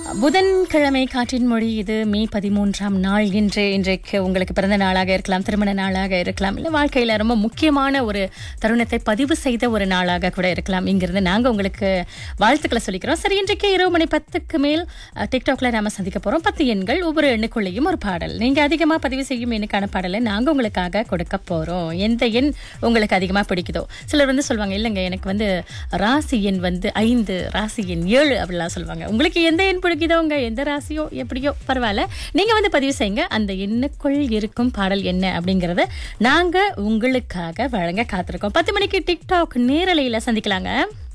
புதன்கிழமை காற்றின் மொழி இது மே பதிமூன்றாம் நாள் இன்று இன்றைக்கு உங்களுக்கு பிறந்த நாளாக இருக்கலாம் திருமண நாளாக இருக்கலாம் இல்லை வாழ்க்கையில் ரொம்ப முக்கியமான ஒரு தருணத்தை பதிவு செய்த ஒரு நாளாக கூட இருக்கலாம் இங்கிருந்து நாங்கள் உங்களுக்கு வாழ்த்துக்களை சொல்லிக்கிறோம் சரி இன்றைக்கு இரவு மணி பத்துக்கு மேல் அஹ், டிக்டாக்ல நாம சந்திக்க போறோம் பத்து எண்கள் ஒவ்வொரு எண்ணுக்குள்ளேயும் ஒரு பாடல் நீங்க அதிகமாக பதிவு செய்யும் எண்ணுக்கான பாடலை நாங்கள் உங்களுக்காக கொடுக்க போறோம் எந்த எண் உங்களுக்கு அதிகமாக பிடிக்குதோ சிலர் வந்து சொல்லுவாங்க இல்லைங்க எனக்கு வந்து ராசி எண் வந்து ஐந்து ராசி எண் ஏழு அப்படிலாம் சொல்லுவாங்க உங்களுக்கு எந்த எண் பிடிக்குதோங்க எந்த ராசியோ எப்படியோ பரவாயில்ல நீங்க வந்து பதிவு செய்யுங்க அந்த எண்ணுக்குள் இருக்கும் பாடல் என்ன அப்படிங்கறத நாங்க உங்களுக்காக வழங்க காத்திருக்கோம் பத்து மணிக்கு டிக்டாக் நேரலையில சந்திக்கலாங்க